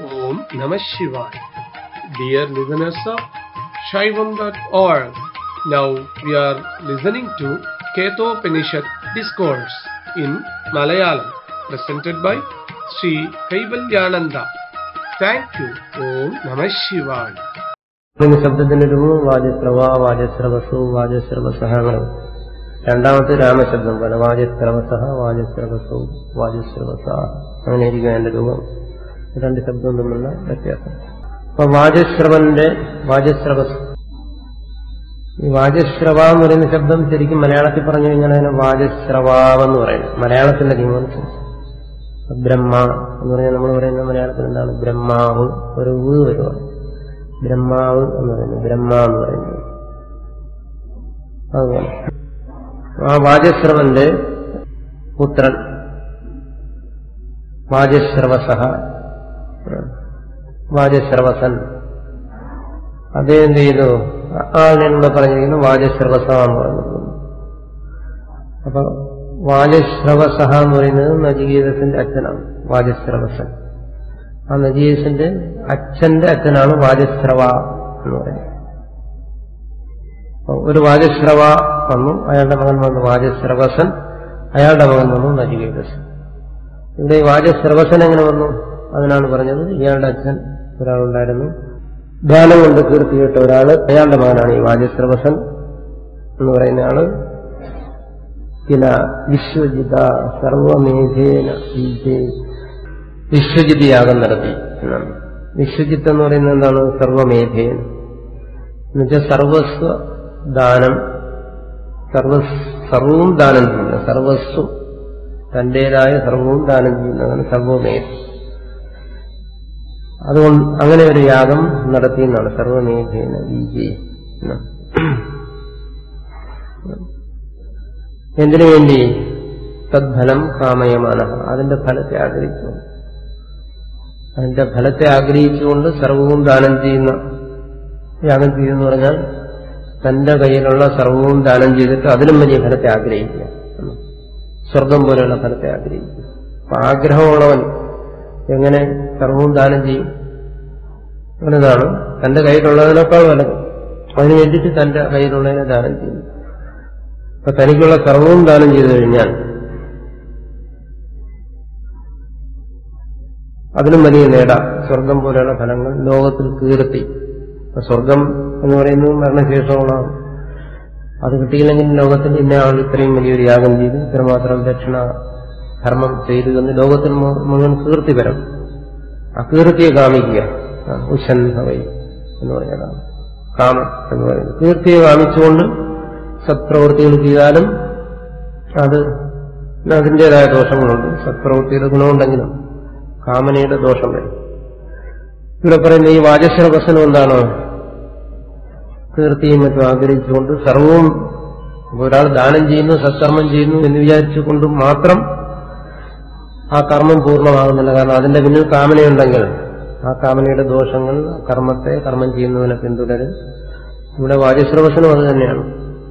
Om Namah Shivaya. Dear listeners of Shaivam.org, now we are listening to Ketopanishad Discourse in Malayalam, presented by Sri Kaivalyananda. Thank you. Om Namah Shivaya. പിന്നെ ശബ്ദത്തിനൊരു വാചസ്രവ വാചസ്രവസു വാചസ്രവസഹങ്ങളും രണ്ടാമത്തെ രാമശബ്ദം പോലെ വാചസ്രവസഹ വാചസ്രവസു വാചസ്രവസ അങ്ങനെ ഇരിക്കും എന്റെ രൂപം രണ്ട് ശബ്ദവും തമ്മിലുള്ള വ്യത്യാസം അപ്പൊ വാചസ്രവന്റെ വാചസ്രവസ് ഈ വാചസ്രവ എന്ന് പറയുന്ന ശബ്ദം ശരിക്കും മലയാളത്തിൽ പറഞ്ഞു കഴിഞ്ഞാൽ അതിനെ വാചസ്രവാവെന്ന് പറയുന്നത് മലയാളത്തിന്റെ നിയമമനുസരിച്ച് ബ്രഹ്മ എന്ന് പറഞ്ഞാൽ നമ്മൾ പറയുന്ന മലയാളത്തിൽ എന്താണ് ബ്രഹ്മാവ് ഒരു വ് വരുവാണ് ബ്രഹ്മാവ് എന്ന് പറയുന്നത് ബ്രഹ്മ എന്ന് പറയുന്നത് അതുപോലെ ആ വാചശ്രവന്റെ പുത്രൻ വാചശ്രവസഹ വാചശ്രവസൻ അദ്ദേഹം എന്ത് ചെയ്തു ആളിനൂടെ പറഞ്ഞിരിക്കുന്നു വാചശ്രവസ എന്ന് പറഞ്ഞിരിക്കുന്നു അപ്പൊ വാചശ്രവസഹ എന്ന് പറയുന്നത് നചികേതസിന്റെ അച്ഛനാണ് വാചശ്രവസൻ ആ നജീസിന്റെ അച്ഛന്റെ അച്ഛനാണ് വാചശ്രവ എന്ന് പറയുന്നത് അപ്പൊ ഒരു വാചശ്രവ വന്നു അയാളുടെ മകൻ വന്നു വാചശ്രവസൻ അയാളുടെ മകൻ വന്നു നജികേതസൻ ഇവിടെ ഈ വാചശ്രവസൻ എങ്ങനെ വന്നു അതിനാണ് പറഞ്ഞത് ഇയാളുടെ അച്ഛൻ ഒരാളുണ്ടായിരുന്നു ധ്യാനം കൊണ്ട് കീർത്തിയിട്ട ഒരാള് അയാളുടെ മകനാണ് ഈ വാചശ്രവസൻ എന്ന് പറയുന്ന ആള് കില വിശ്വജിത സർവമേധേന വിജയ വിശ്വജിത് യാഗം നടത്തി എന്നാണ് വിശ്വജിത്ത് എന്ന് പറയുന്നത് എന്താണ് സർവമേധേയൻ എന്നുവെച്ചാൽ സർവസ്വ ദാനം സർവ സർവവും ദാനം ചെയ്യുന്ന സർവസ്വം തന്റേതായ സർവവും ദാനം ചെയ്യുന്നതാണ് സർവമേധ അതുകൊണ്ട് അങ്ങനെ ഒരു യാഗം നടത്തി എന്നാണ് സർവമേധേന വിജയ് എന്തിനു വേണ്ടി തദ്ഫലം കാമയമാന അതിന്റെ ഫലത്തെ ആഗ്രഹിച്ചു അതിന്റെ ഫലത്തെ ആഗ്രഹിച്ചുകൊണ്ട് സർവവും ദാനം ചെയ്യുന്ന യാഗം ചെയ്യുന്നു പറഞ്ഞാൽ തന്റെ കയ്യിലുള്ള സർവവും ദാനം ചെയ്തിട്ട് അതിലും വലിയ ഫലത്തെ ആഗ്രഹിക്കുക സ്വർഗം പോലെയുള്ള ഫലത്തെ ആഗ്രഹിക്കുക അപ്പൊ ആഗ്രഹമുള്ളവൻ എങ്ങനെ സർവവും ദാനം ചെയ്യും അങ്ങനെതാണ് തന്റെ കയ്യിലുള്ളതിനേക്കാൾ വലുത് അതിനു വേണ്ടിയിട്ട് തന്റെ കയ്യിലുള്ളതിനെ ദാനം ചെയ്യുന്നു അപ്പൊ തനിക്കുള്ള സർവവും ദാനം ചെയ്തു കഴിഞ്ഞാൽ അതിനും വലിയ നേടാം സ്വർഗം പോലെയുള്ള ഫലങ്ങൾ ലോകത്തിൽ കീർത്തി സ്വർഗം എന്ന് പറയുന്നത് മരണശേഷമുള്ളതാണ് അത് കിട്ടിയില്ലെങ്കിൽ ലോകത്തിൽ ഇന്ന ആൾ ഇത്രയും വലിയൊരു യാഗം ചെയ്തു ഇത്രമാത്രം ദക്ഷിണ ധർമ്മം ചെയ്തു എന്ന് ലോകത്തിൽ മുഴുവൻ കീർത്തി വരും ആ കീർത്തിയെ കാമിക്കുക ഉശൻഭവൈ എന്ന് പറയുന്നതാണ് കാമം എന്ന് പറയുന്നത് കീർത്തിയെ കാമിച്ചുകൊണ്ട് സത്പ്രവൃത്തികൾ ചെയ്താലും അത് അതിൻ്റെതായ ദോഷങ്ങളുണ്ട് സത്പ്രവൃത്തിയുടെ ഗുണമുണ്ടെങ്കിലും കാമനയുടെ ദോഷം വരും ഇവിടെ പറയുന്ന ഈ വാചശ്രവസനം എന്താണ് കീർത്തിയും മറ്റും ആഗ്രഹിച്ചുകൊണ്ട് സർവവും ഒരാൾ ദാനം ചെയ്യുന്നു സത്കർമ്മം ചെയ്യുന്നു എന്ന് വിചാരിച്ചുകൊണ്ട് മാത്രം ആ കർമ്മം പൂർണ്ണമാകുന്നില്ല കാരണം അതിന്റെ പിന്നിൽ കാമനയുണ്ടെങ്കിൽ ആ കാമനയുടെ ദോഷങ്ങൾ കർമ്മത്തെ കർമ്മം ചെയ്യുന്നതിനെ പിന്തുടരും ഇവിടെ വാചശ്രവസനം അത് തന്നെയാണ്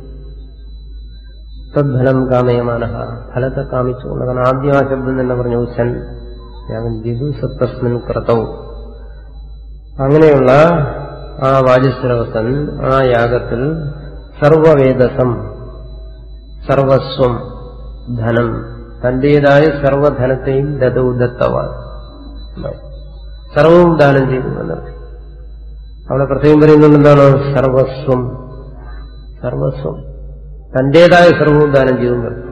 തദ്ഫലം കാമയമാന ഫലത്തെ കാമിച്ചുകൊണ്ട് കാരണം ആദ്യം ആ ശബ്ദം തന്നെ പറഞ്ഞു ഉച്ചൻ യാഗം ചെയ്തു സത്തസ്മിൻ ക്രതവും അങ്ങനെയുള്ള ആ വാചസ്രവസൻ ആ യാഗത്തിൽ സർവവേദസം സർവസ്വം ധനം തന്റേതായ സർവധനത്തെയും ദതൗ ദത്തവാൻ സർവവും ദാനം ചെയ്തു എന്നർത്ഥം അവിടെ പ്രത്യേകം പറയുന്നുണ്ട് എന്താണ് സർവസ്വം സർവസ്വം തന്റേതായ സർവവും ദാനം ചെയ്തു എന്നർത്ഥം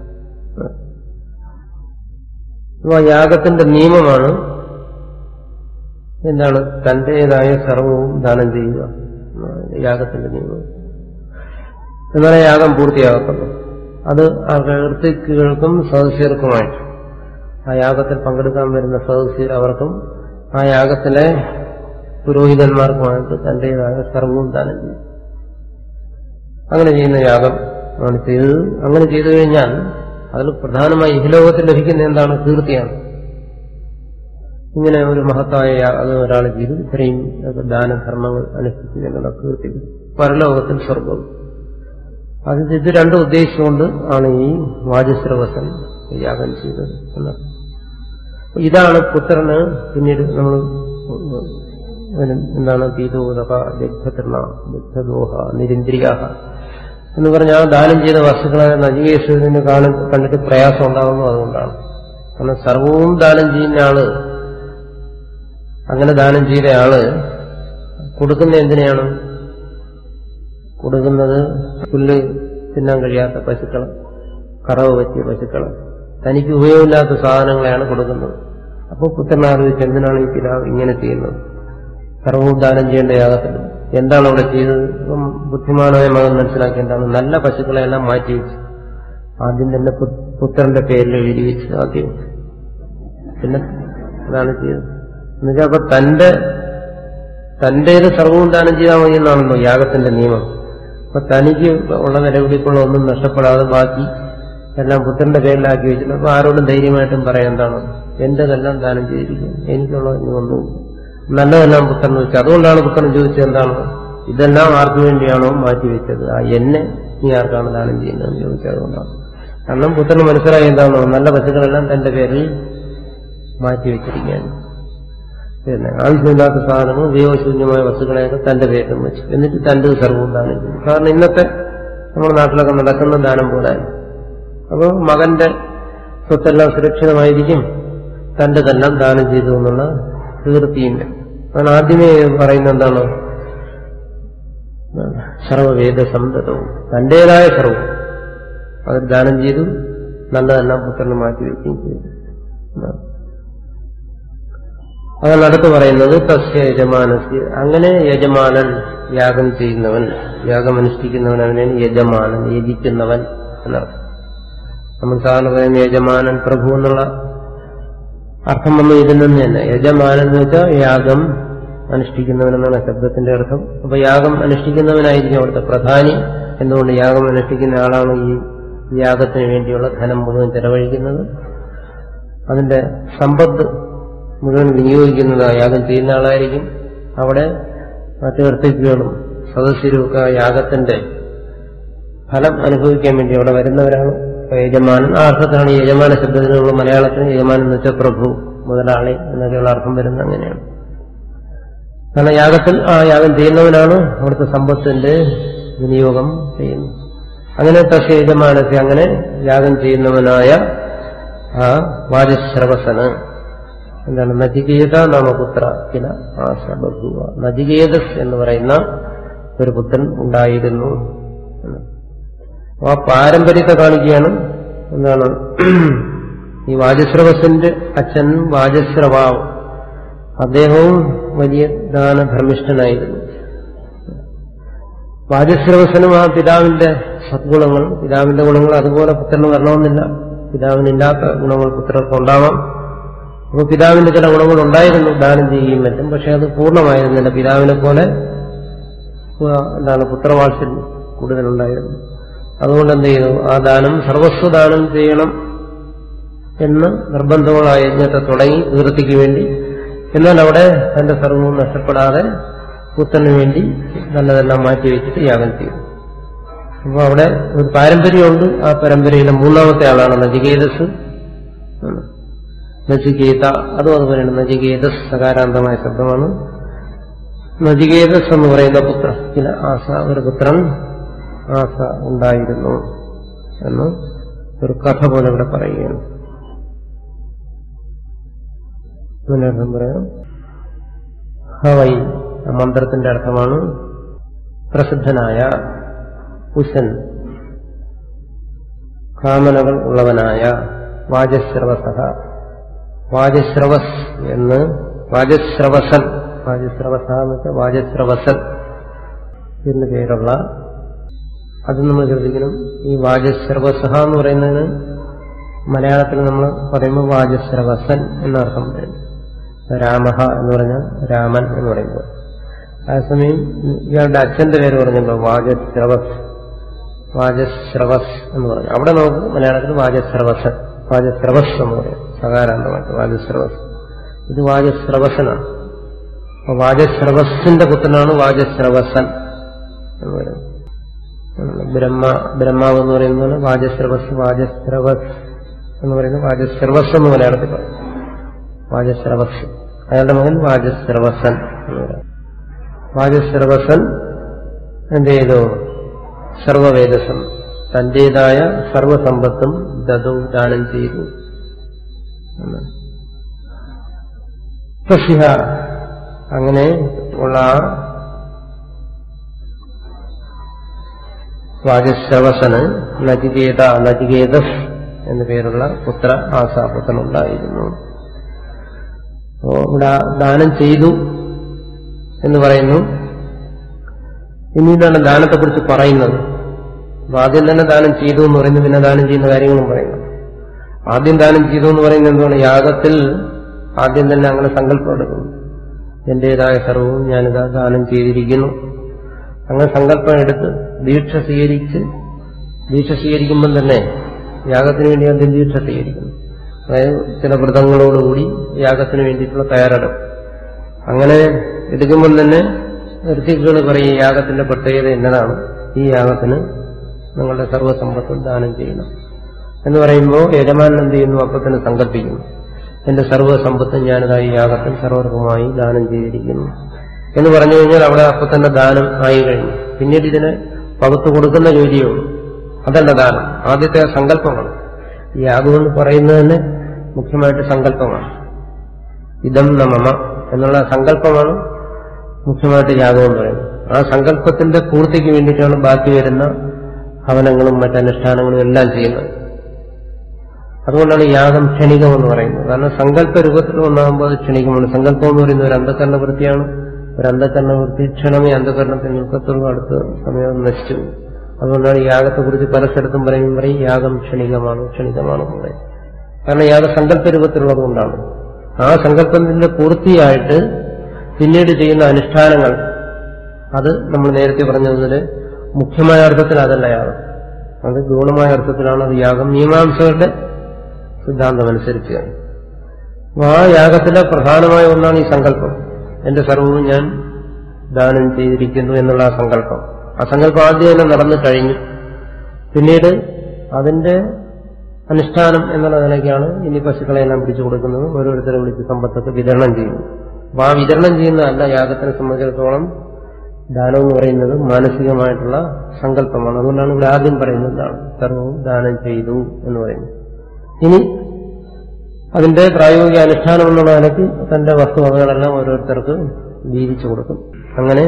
ആ യാഗത്തിന്റെ നിയമമാണ് എന്താണ് തന്റേതായ സർവവും ദാനം ചെയ്യുക യാഗത്തിന്റെ നിയമം എന്നാലേ യാഗം പൂർത്തിയാകത്തുള്ളൂ അത് ആ ഋത്തിക്കുകൾക്കും സദസ്യർക്കുമായിട്ട് ആ യാഗത്തിൽ പങ്കെടുക്കാൻ വരുന്ന സദസ്യർ അവർക്കും ആ യാഗത്തിലെ പുരോഹിതന്മാർക്കുമായിട്ട് തന്റേതായ സർവവും ദാനം ചെയ്യും അങ്ങനെ ചെയ്യുന്ന യാഗം ആണ് ചെയ്തത് അങ്ങനെ ചെയ്തു കഴിഞ്ഞാൽ അതിൽ പ്രധാനമായി ഇഹലോകത്തിൽ ലഭിക്കുന്ന എന്താണ് കീർത്തിയാണ് ഇങ്ങനെ ഒരു മഹത്തായ അത് ഒരാൾ ചെയ്തു ഇത്രയും ദാനധർമ്മങ്ങൾ അനുഷ്ഠിച്ചു എന്നുള്ള കീർത്തി പരലോകത്തിൽ സ്വർഗം അത് ഇത് രണ്ടും ഉദ്ദേശിച്ചുകൊണ്ട് ആണ് ഈ വാചസ്രവസൻ യാഗം ചെയ്തത് എന്ന് ഇതാണ് പുത്രന് പിന്നീട് നമ്മൾ വരും. എന്താണ് പീതോദക ദഗ്ധതൃണ ദഗ്ധദോഹ നിരിന്ദ്രിയ എന്ന് പറഞ്ഞ ആ ദാനം ചെയ്ത വസ്തുക്കളെ നജികേശ്വരന് കാണി കണ്ടിട്ട് പ്രയാസം ഉണ്ടാകുന്നു അതുകൊണ്ടാണ് കാരണം സർവവും ദാനം ചെയ്യുന്ന ആള് അങ്ങനെ ദാനം ചെയ്ത ആള് കൊടുക്കുന്ന എന്തിനെയാണ് കൊടുക്കുന്നത് പുല്ല് തിന്നാൻ കഴിയാത്ത പശുക്കൾ കറവ് പറ്റിയ പശുക്കൾ തനിക്ക് ഉപയോഗമില്ലാത്ത സാധനങ്ങളെയാണ് കൊടുക്കുന്നത് അപ്പോൾ പുത്രൻ ആലോചിച്ച് എന്തിനാണ് ഈ പിതാവ് ഇങ്ങനെ ചെയ്യുന്നത് സർവവും ദാനം ചെയ്യേണ്ട യാഗത്തിൽ എന്താണ് അവിടെ ചെയ്തത് ഇപ്പം ബുദ്ധിമാനായ മകൻ മനസ്സിലാക്കേണ്ടതാണ് നല്ല പശുക്കളെല്ലാം മാറ്റി വെച്ച് ആദ്യം തന്നെ പു- പുത്രന്റെ പേരിൽ എഴുതി വെച്ച് ആദ്യം പിന്നെ അതാണ് ചെയ്തത് എന്നുവെച്ചാൽ അപ്പൊ തന്റെ തന്റേത് സർവവും ദാനം ചെയ്താൽ മതി എന്നാണല്ലോ യാഗത്തിന്റെ നിയമം അപ്പൊ തനിക്ക് ഉള്ള നിലവിളിക്കുള്ള ഒന്നും നഷ്ടപ്പെടാതെ ബാക്കി എല്ലാം പുത്രന്റെ പേരിലാക്കി വെച്ചിട്ട് അപ്പൊ ആരോടും ധൈര്യമായിട്ടും പറയാൻ എന്താണ് എന്റേതെല്ലാം ദാനം ചെയ്തിരിക്കുന്നു എനിക്കുള്ള ഇനി ഒന്നും നല്ലതെല്ലാം പുത്രൻ വെച്ചു അതുകൊണ്ടാണ് പുത്രൻ ചോദിച്ചത് എന്താണ് ഇതെല്ലാം ആർക്കു വേണ്ടിയാണോ മാറ്റിവെച്ചത് ആ എന്നെ നീ ആർക്കാണ് ദാനം ചെയ്യുന്നതെന്ന് ചോദിച്ചത് അതുകൊണ്ടാണ് കാരണം പുത്രന് മനസ്സിലായി എന്താണോ നല്ല പശുക്കളെല്ലാം തന്റെ പേരിൽ മാറ്റിവെച്ചിരിക്കുകയാണ് പിന്നെ ആവശ്യമില്ലാത്ത സാധനങ്ങൾ ഉപയോഗശൂന്യമായ വസ്തുക്കളെയൊക്കെ തന്റെ പേരിലും വെച്ചു എന്നിട്ട് തന്റെ സർവവും ദാനം ചെയ്തു കാരണം ഇന്നത്തെ നമ്മുടെ നാട്ടിലൊക്കെ നടക്കുന്ന ദാനം പോലെ അപ്പോൾ മകന്റെ സ്വത്തെല്ലാം സുരക്ഷിതമായിരിക്കും തന്റെ തെല്ലാം ദാനം ചെയ്തു എന്നുള്ള തീർത്തിയില്ല അതാണ് ആദ്യമേ പറയുന്ന എന്താണ് സർവവേദ സന്തതവും തന്റേതായ സർവവും അത് ദാനം ചെയ്തു നല്ലതെല്ലാം പുത്രന് മാറ്റിവെക്കുകയും ചെയ്തു എന്നാണ്. അതാണ് അടുത്ത് പറയുന്നത് തസ്യ യജമാനസ്യ അങ്ങനെ യജമാനൻ യാഗം ചെയ്യുന്നവൻ യാഗം അനുഷ്ഠിക്കുന്നവൻ അവനാണ് യജമാനൻ യജിക്കുന്നവൻ എന്നർത്ഥം നമ്മൾ സാധാരണ പറയുന്ന യജമാനൻ പ്രഭു എന്നുള്ള അർത്ഥം വന്നു ഇതിൽ നിന്ന് തന്നെ യജമാനൻ എന്ന് വെച്ചാൽ യാഗം അനുഷ്ഠിക്കുന്നവൻ എന്നാണ് ശബ്ദത്തിന്റെ അർത്ഥം അപ്പൊ യാഗം അനുഷ്ഠിക്കുന്നവനായിരിക്കും അവിടുത്തെ പ്രധാനി എന്തുകൊണ്ട് യാഗം അനുഷ്ഠിക്കുന്ന ആളാണ് ഈ യാഗത്തിന് വേണ്ടിയുള്ള ധനം മുഴുവൻ ചെലവഴിക്കുന്നത് അതിന്റെ സമ്പത്ത് മുഴുവൻ വിനിയോഗിക്കുന്നത് ആ യാഗം ചെയ്യുന്ന ആളായിരിക്കും അവിടെ മറ്റു ഋത്തിക്കുകളും സദസ്യരും ഒക്കെ ആ യാഗത്തിന്റെ ഫലം അനുഭവിക്കാൻ വേണ്ടി അവിടെ വരുന്നവരാണ് അപ്പൊ യജമാനൻ ആ അർത്ഥത്തിലാണ് ഈ യജമാന ശബ്ദത്തിനുള്ള മലയാളത്തിന് യജമാനൻ എന്ന് വെച്ചാൽ പ്രഭു മുതലാളി എന്നൊക്കെയുള്ള അർത്ഥം വരുന്നത് അങ്ങനെയാണ് കാരണം യാഗത്തിൽ ആ യാഗം ചെയ്യുന്നവനാണ് അവിടുത്തെ സമ്പത്തിന്റെ വിനിയോഗം ചെയ്യുന്നത് അങ്ങനെ തസ്യ യജമാനത്തെ അങ്ങനെ യാഗം ചെയ്യുന്നവനായ ആ വാജശ്രവസന് എന്താണ് നജികേത നാമപുത്ര ചില ആശ ബഹുവ നജികേതസ് എന്ന് പറയുന്ന ഒരു പുത്രൻ ഉണ്ടായിരുന്നു എന്ന്. ആ പാരമ്പര്യത്തെ കാണിക്കുകയാണ് എന്താണ് ഈ വാജശ്രവസന്റെ അച്ഛൻ വാജശ്രവാവ് അദ്ദേഹവും വലിയ ദാനധർമ്മിഷ്ഠനായിരുന്നു വാജശ്രവസനും ആ പിതാവിന്റെ സദ്ഗുണങ്ങൾ പിതാവിന്റെ ഗുണങ്ങൾ അതുപോലെ പുത്രന് വരണമെന്നില്ല പിതാവിനില്ലാത്ത ഗുണങ്ങൾ പുത്രർക്ക് ഉണ്ടാവാം അപ്പോൾ പിതാവിന്റെ ചില ഗുണങ്ങൾ ഉണ്ടായിരുന്നു ദാനം ചെയ്യുകയും മറ്റും പക്ഷെ അത് പൂർണ്ണമായിരുന്നില്ല പിതാവിനെ പോലെ ആ, എന്താണ് പുത്രവാത്സല്യം കൂടുതലുണ്ടായിരുന്നു അതുകൊണ്ട് എന്ത് ചെയ്തു ആ ദാനം സർവസ്വ ദാനം ചെയ്യണം എന്ന് നിർബന്ധമുള്ള ആ യജ്ഞത്തെ തുടങ്ങി തീർത്തിക്ക് വേണ്ടി എന്നാൽ അവിടെ തന്റെ സർവവും നഷ്ടപ്പെടാതെ പുത്രന് വേണ്ടി നല്ലതെല്ലാം മാറ്റിവെച്ചിട്ട് യാഗം ചെയ്തു അപ്പോൾ അവിടെ ഒരു പാരമ്പര്യമുണ്ട് ആ പരമ്പരയിലെ മൂന്നാമത്തെ ആളാണ് നജികേതസ് ആണ്. നചികേത അതും അതുപോലെയാണ് നചികേതസ് സകാരാന്തമായ ശബ്ദമാണ് നചികേതസ് എന്ന് പറയുന്ന പുത്ര ചില ആസ ഒരു പുത്രൻ ആസ ഉണ്ടായിരുന്നു എന്ന് ഒരു കഥ പോലെ ഇവിടെ പറയുകയാണ് അതിനർത്ഥം പറയാം ഹവൈ ആ മന്ത്രത്തിന്റെ അർത്ഥമാണ് പ്രസിദ്ധനായ ഉശൻ കാമനകൾ ഉള്ളവനായ വാജശ്രവസഹ വാജശ്രവസ് എന്ന് വാജശ്രവസൻ വാജശ്രവസ എന്ന് വെച്ചാൽ വാജശ്രവസൻ എന്ന് പേരുള്ള അത് നമ്മൾ ശ്രദ്ധിക്കണം ഈ വാജശ്രവസഹ എന്ന് പറയുന്നതിന് മലയാളത്തിൽ നമ്മൾ പറയുമ്പോൾ വാജശ്രവസൻ എന്നർത്ഥം പറയും രാമഹ എന്ന് പറഞ്ഞാൽ രാമൻ എന്ന് പറയുമ്പോൾ അതേസമയം ഇയാളുടെ അച്ഛന്റെ പേര് പറഞ്ഞല്ലോ വാജശ്രവസ് വാജശ്രവസ് എന്ന് പറഞ്ഞു അവിടെ നമുക്ക് മലയാളത്തിൽ വാജശ്രവസൻ വാജശ്രവസ് എന്ന് പറയും സകാരാന്തമായിട്ട് വാജശ്രവസ് ഇത് വാജശ്രവസനാണ് അപ്പൊ വാജശ്രവസിന്റെ പുത്രനാണ് വാജശ്രവസൻ എന്ന് പറയുന്നത് ബ്രഹ്മ ബ്രഹ്മാവ് എന്ന് പറയുന്നത് വാജശ്രവസ് വാജശ്രവസ് എന്ന് പറയുന്നത് വാജശ്രവസ് എന്ന് മലയാളത്തിൽ പറയും വാജശ്രവസ് അയാളുടെ മകൻ വാജശ്രവസൻ എന്ന് പറയും വാജശ്രവസൻ എന്ത് ചെയ്തു സർവവേദസം തന്റേതായ സർവസമ്പത്തും ദതു ദാനം ചെയ്തു എന്നാണ്. തസ്യ അങ്ങനെ ഉള്ള ആ വാജശ്രവസന് നചികേത നചികേതസ് എന്നു പേരുള്ള പുത്ര ആസാപുത്രനുണ്ടായിരുന്നു അപ്പോ ഇവിടെ ദാനം ചെയ്തു എന്ന് പറയുന്നു പിന്നീടാണ് ദാനത്തെക്കുറിച്ച് പറയുന്നത് അപ്പൊ ആദ്യം തന്നെ ദാനം ചെയ്തു എന്ന് പറയുന്നു പിന്നെ ദാനം ചെയ്യുന്ന കാര്യങ്ങളും പറയുന്നു ആദ്യം ദാനം ചെയ്തു എന്ന് പറയുന്നത് എന്താണ് യാഗത്തിൽ ആദ്യം തന്നെ അങ്ങനെ സങ്കല്പം എടുക്കുന്നു എന്റേതായ സർവവും ഞാനിതാ ദാനം ചെയ്തിരിക്കുന്നു അങ്ങനെ സങ്കല്പം എടുത്ത് ദീക്ഷ സ്വീകരിച്ച് ദീക്ഷ സ്വീകരിക്കുമ്പം തന്നെ യാഗത്തിന് വേണ്ടി ആദ്യം ദീക്ഷ സ്വീകരിക്കുന്നു അതായത് ചില വ്രതങ്ങളോടുകൂടി യാഗത്തിന് വേണ്ടിയിട്ടുള്ള തയ്യാറെടുപ്പ് അങ്ങനെ എടുക്കുമ്പം തന്നെ ഋത്തിക്കുകൾ പറയും ഈ യാഗത്തിന്റെ പ്രത്യേകത എന്നതാണ് ഈ യാഗത്തിന് നിങ്ങളുടെ സർവ്വസമ്പത്തും ദാനം ചെയ്യണം എന്ന് പറയുമ്പോൾ യജമാനൻ എന്ത് ചെയ്യുന്നു അപ്പൊ തന്നെ സങ്കല്പിക്കുന്നു എന്റെ സർവ്വസമ്പത്തും ഞാനിതാ ഈ യാഗത്തിൽ സർവർക്കുമായി ദാനം ചെയ്തിരിക്കുന്നു എന്ന് പറഞ്ഞു കഴിഞ്ഞാൽ അവിടെ അപ്പൊ തന്നെ ദാനം ആയി കഴിഞ്ഞു പിന്നീട് ഇതിനെ പകുത്തു കൊടുക്കുന്ന ജോലിയേ ഉള്ളൂ അതല്ല ദാനം ആദ്യത്തെ ആ സങ്കല്പമാണ് ഈ യാഗം എന്ന് പറയുന്നത് തന്നെ മുഖ്യമായിട്ട് സങ്കല്പമാണ് ഇതം നമമ എന്നുള്ള സങ്കല്പമാണ് മുഖ്യമായിട്ട് യാഗം എന്ന് പറയുന്നത് ആ സങ്കല്പത്തിന്റെ പൂർത്തിക്ക് വേണ്ടിയിട്ടാണ് ബാക്കി വരുന്ന ഹവനങ്ങളും മറ്റനുഷ്ഠാനങ്ങളും എല്ലാം ചെയ്യുന്നത് അതുകൊണ്ടാണ് യാഗം ക്ഷണികം എന്ന് പറയുന്നത് കാരണം സങ്കല്പ രൂപത്തിൽ ഒന്നാകുമ്പോൾ അത് ക്ഷണികമാണ് സങ്കല്പം എന്ന് പറയുന്നത് ഒരു അന്ധകരണ വൃത്തിയാണ് ഒരു അന്ധകരണ വൃത്തി ക്ഷണമേ അന്ധകരണത്തിൽ നിൽക്കത്തുള്ളൂ അടുത്ത സമയം നശിച്ചു പോകും. അതുകൊണ്ടാണ് യാഗത്തെക്കുറിച്ച് പല സ്ഥലത്തും പറയും പറയും യാഗം ക്ഷണികമാണ് ക്ഷണികമാണെന്ന് പറയും കാരണം യാഗ സങ്കല്പ രൂപത്തിലുള്ളത് കൊണ്ടാണ് ആ സങ്കല്പത്തിന്റെ പൂർത്തിയായിട്ട് പിന്നീട് ചെയ്യുന്ന അനുഷ്ഠാനങ്ങൾ അത് നമ്മൾ നേരത്തെ പറഞ്ഞതുപോലെ മുഖ്യമായ അർത്ഥത്തിൽ അതല്ല യാഗം അത് ഗുണമായ അർത്ഥത്തിലാണ് അത് യാഗം മീമാംസകളുടെ സിദ്ധാന്തമനുസരിച്ച് അപ്പൊ ആ യാഗത്തിലെ പ്രധാനമായ ഒന്നാണ് ഈ സങ്കല്പം എന്റെ സർവവും ഞാൻ ദാനം ചെയ്തിരിക്കുന്നു എന്നുള്ള ആ സങ്കല്പം ആ സങ്കല്പം ആദ്യം തന്നെ നടന്നു കഴിഞ്ഞു പിന്നീട് അതിന്റെ അനുഷ്ഠാനം എന്നുള്ള നിലയ്ക്കാണ് ഇനി പശുക്കളെല്ലാം പിടിച്ചു കൊടുക്കുന്നത് ഓരോരുത്തരെ വിളിച്ച് സമ്പത്തൊക്കെ വിതരണം ചെയ്യുന്നു അപ്പൊ ആ വിതരണം ചെയ്യുന്നതല്ല യാഗത്തിനെ സംബന്ധിച്ചിടത്തോളം ദാനം എന്ന് പറയുന്നത് മാനസികമായിട്ടുള്ള സങ്കല്പമാണ് അതുകൊണ്ടാണ് ഇവിടെ ആദ്യം പറയുന്നത് ഇതാണ് സർവവും ദാനം ചെയ്തു എന്ന് പറയുന്നത് ഇനി അതിന്റെ പ്രായോഗിക അനുഷ്ഠാനം എന്നുള്ള നിലയ്ക്ക് തന്റെ വസ്തുവകകളെല്ലാം ഓരോരുത്തർക്ക് വീതിച്ചു കൊടുക്കും അങ്ങനെ